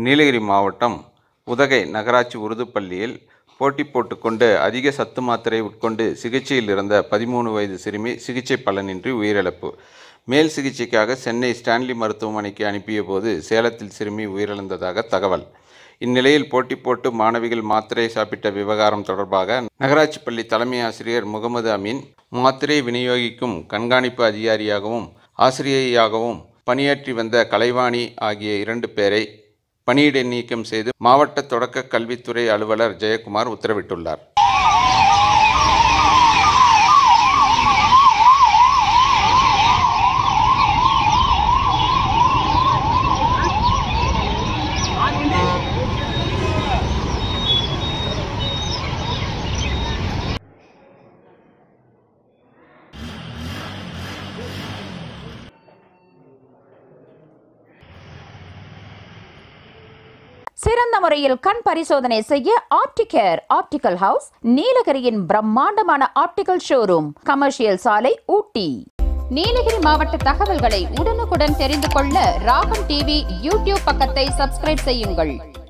நீலகிரி மாவட்டம் உதகை நகராட்சி உருது பள்ளியில் போட்டி போட்டுக்கொண்டு அதிக சத்து மாத்திரை உட்கொண்டு சிகிச்சையில் இருந்த பதிமூணு வயது சிறுமி சிகிச்சை பலனின்றி உயிரிழப்பு மேல் சிகிச்சைக்காக சென்னை ஸ்டான்லி மருத்துவமனைக்கு அனுப்பிய போது சேலத்தில் சிறுமி உயிரிழந்ததாக தகவல் இந்நிலையில் போட்டி போட்டு மாணவிகள் மாத்திரை சாப்பிட்ட விவகாரம் தொடர்பாக நகராட்சி பள்ளி தலைமை ஆசிரியர் முகமது அமீன் மாத்திரை விநியோகிக்கும் கண்காணிப்பு அதிகாரியாகவும் ஆசிரியையாகவும் பணியாற்றி வந்த கலைவாணி ஆகிய இரண்டு பேரை பணியிடை நீக்கம் செய்து மாவட்ட தொடக்க கல்வித்துறை அலுவலர் ஜெயக்குமார் உத்தரவிட்டுள்ளார் சிறந்த முறையில் கண் பரிசோதனை செய்ய ஆப்டிகேர் ஆப்டிகல் ஹவுஸ் நீலகிரியின் பிரம்மாண்டமான ஆப்டிகல் ஷோரூம் கமர்ஷியல் சாலை ஊட்டி நீலகிரி மாவட்ட தகவல்களை உடனுக்குடன் தெரிந்து கொள்ள ராகம் டிவி யூடியூப் பக்கத்தை சப்ஸ்கிரைப் செய்யுங்கள்